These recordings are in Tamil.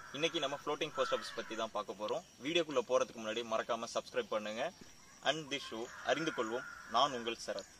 இன்னைக்கு நம்ம ஃப்ளோட்டிங் போஸ்ட் ஆஃபீஸ் பத்தி தான் பார்க்க போறோம் வீடியோக்குள்ள போறதுக்கு முன்னாடி மறக்காம சப்ஸ்கிரைப் பண்ணுங்க அண்ட் தி ஷோ அறிந்து கொள்வோம் நான் உங்கள் சரத்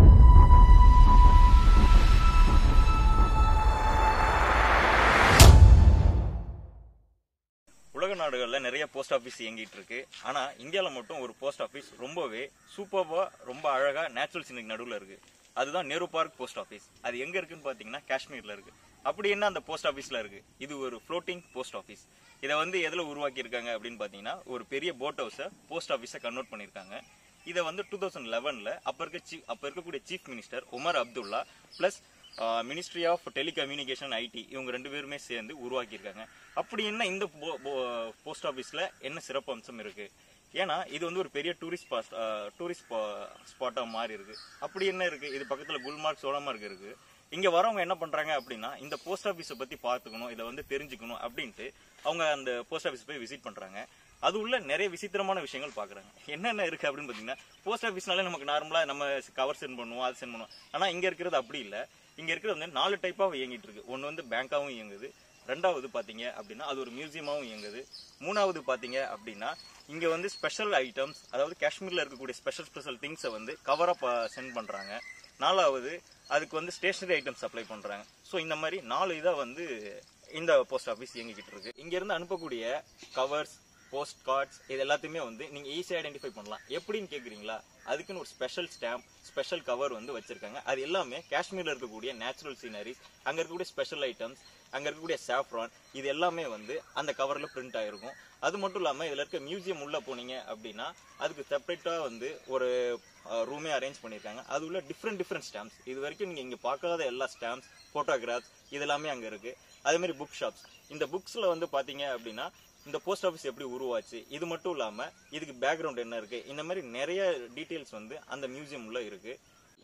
உலக நாடுகளில் நிறைய போஸ்ட் ஆஃபீஸ் இயங்கிட்டு இருக்கு ஆனா இந்தியாவில் மட்டும் ஒரு போஸ்ட் ஆஃபீஸ் ரொம்பவே சூப்பர்வா ரொம்ப அழகா நேச்சுரல் சீனுக்கு நடுவில் இருக்கு அதுதான் நேரு பார்க் போஸ்ட் ஆஃபீஸ் அது எங்க இருக்குன்னு பாத்தீங்கன்னா காஷ்மீர்ல இருக்கு அப்படி என்ன அந்த போஸ்ட் ஆஃபீஸ்ல இருக்கு இது ஒரு ஃப்ளோட்டிங் போஸ்ட் ஆஃபீஸ் இதை வந்து எதுல உருவாக்கி இருக்காங்க அப்படின்னு பாத்தீங்கன்னா ஒரு பெரிய போட் ஹவுஸை போஸ்ட் ஆஃபீஸை கன்வெர்ட் பண்ணிருக்காங்க இதை வந்து டூ தௌசண்ட் லெவன்ல அப்ப இருக்க சீஃப் அப்ப இருக்கக்கூடிய chief minister Omar Abdullah plus ministry of telecommunication IT இவங்க ரெண்டு பேருமே சேர்ந்து உருவாக்கியிருக்காங்க அப்படி என்ன இந்த போஸ்ட் ஆஃபீஸ்ல என்ன சிறப்பு அம்சம் இருக்கு ஏன்னா இது வந்து ஒரு பெரிய டூரிஸ்ட் டூரிஸ்ட் ஸ்பாட்டா மாறி இருக்கு அப்படி என்ன இருக்கு இது பக்கத்துல குல்மார்க் சோழமார்க் இருக்கு இங்க வரவங்க என்ன பண்றாங்க அப்படின்னா இந்த போஸ்ட் ஆஃபீஸை பத்தி பார்த்துக்கணும் இதை வந்து தெரிஞ்சுக்கணும் அப்படின்ட்டு அவங்க அந்த போஸ்ட் ஆஃபீஸ் போய் விசிட் பண்றாங்க அது உள்ள நிறைய விசித்திரமான விஷயங்கள் பாக்குறாங்க என்னென்ன இருக்கு அப்படின்னு பாத்தீங்கன்னா போஸ்ட் ஆஃபீஸ்னாலே நமக்கு நார்மலா நம்ம கவர் சென்ட் பண்ணுவோம் அது சென்ட் பண்ணுவோம் ஆனா இங்க இருக்கிறது அப்படி இல்ல இங்க இருக்கிறது வந்து நாலு டைப்பா இயங்கிட்டு இருக்கு ஒன்னு வந்து பேங்காவும் இயங்குது ரெண்டாவது பாத்தீங்க அப்படின்னா அது ஒரு மியூசியமாவும் இயங்குது மூணாவது பாத்தீங்க அப்படின்னா இங்க வந்து ஸ்பெஷல் ஐட்டம்ஸ் அதாவது காஷ்மீர்ல இருக்கக்கூடிய ஸ்பெஷல் ஸ்பெஷல் திங்ஸை வந்து கவரா சென்ட் பண்றாங்க நாலாவது அதுக்கு வந்து ஸ்டேஷனரி ஐட்டம் சப்ளை பண்றாங்க ஸோ இந்த மாதிரி நாலு இதை வந்து இந்த போஸ்ட் ஆஃபீஸ் இயங்கிக்கிட்டு இருக்கு இங்க இருந்து அனுப்பக்கூடிய கவர்ஸ் போஸ்ட் கார்ட்ஸ் இது எல்லாத்தையுமே வந்து நீங்க ஈஸியா ஐடென்டிஃபை பண்ணலாம் எப்படின்னு கேக்குறீங்களா அதுக்குன்னு ஒரு ஸ்பெஷல் ஸ்டாம்ப் ஸ்பெஷல் கவர் வந்து வச்சிருக்காங்க அது எல்லாமே காஷ்மீர்ல இருக்கக்கூடிய நேச்சுரல் சீனரிஸ் அங்க இருக்கக்கூடிய ஸ்பெஷல் ஐட்டம்ஸ் அங்க இருக்கக்கூடிய சாஃப்ரான் இது எல்லாமே வந்து அந்த கவர்ல பிரிண்ட் ஆயிருக்கும் அது மட்டும் இல்லாம இதுல இருக்க மியூசியம் உள்ள போனீங்க அப்படின்னா அதுக்கு செப்பரேட்டா வந்து ஒரு ரூமே அரேஞ்ச் பண்ணிருக்காங்க அது உள்ள டிஃப்ரெண்ட் டிஃப்ரெண்ட் ஸ்டாம்ப்ஸ் இது வரைக்கும் நீங்க இங்க பார்க்காத எல்லா ஸ்டாம்ப்ஸ் போட்டோகிராஃப்ஸ் இது எல்லாமே அங்க இருக்கு அதே மாதிரி புக் ஷாப்ஸ் இந்த புக்ஸ்ல வந்து பாத்தீங்க அப்படின்னா இந்த போஸ்ட் ஆஃபீஸ் எப்படி உருவாச்சு இது மட்டும் இல்லாம இதுக்கு பேக்ரவுண்ட் என்ன இருக்கு இந்த மாதிரி நிறைய டீடைல்ஸ் வந்து அந்த மியூசியம் உள்ள இருக்கு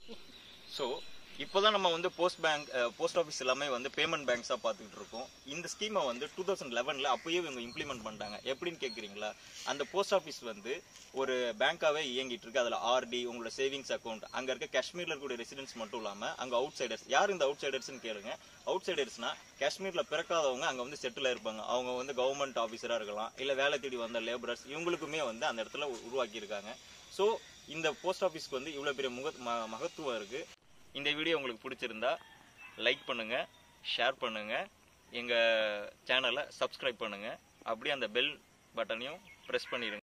ஸோ இப்போதான் நம்ம வந்து போஸ்ட் பேங்க் போஸ்ட் ஆஃபீஸ் எல்லாமே வந்து பேமெண்ட் பேங்க்ஸா பார்த்துக்கிட்டு இருக்கோம் இந்த ஸ்கீமை வந்து டூ தௌசண்ட் லெவன்ல அப்பயே இவங்க இம்ப்ளிமெண்ட் பண்ணிட்டாங்க எப்படின்னு கேட்குறீங்களா அந்த போஸ்ட் ஆஃபீஸ் வந்து ஒரு பேங்காவே இயங்கிட்டு இருக்கு அதுல ஆர்டி உங்களோட சேவிங்ஸ் அக்கௌண்ட் அங்க இருக்க காஷ்மீர்ல இருக்கக்கூடிய ரெசிடென்ட்ஸ் மட்டும் இல்லாம அங்க அவுட் சைடர்ஸ் யார் இந்த அவுட் சைடர்ஸ்னு கேளுங்க அவுட் சைடர்ஸ்னா காஷ்மீர்ல பிறக்காதவங்க அங்க வந்து செட்டில் இருப்பாங்க அவங்க வந்து கவர்மெண்ட் ஆஃபீஸரா இருக்கலாம் இல்ல வேலை தேடி வந்த லேபரர்ஸ் இவங்களுக்குமே வந்து அந்த இடத்துல உருவாக்கி இருக்காங்க ஸோ இந்த போஸ்ட் ஆஃபீஸ்க்கு வந்து இவ்வளவு பெரிய முக ம- மகத்துவம் இருக்கு இந்த வீடியோ உங்களுக்கு பிடிச்சிருந்தா லைக் பண்ணுங்க ஷேர் பண்ணுங்க எங்க சேனலை சப்ஸ்கிரைப் பண்ணுங்க அப்படியே அந்த பெல் பட்டனையும் ப்ரெஸ் பண்ணிடுங்க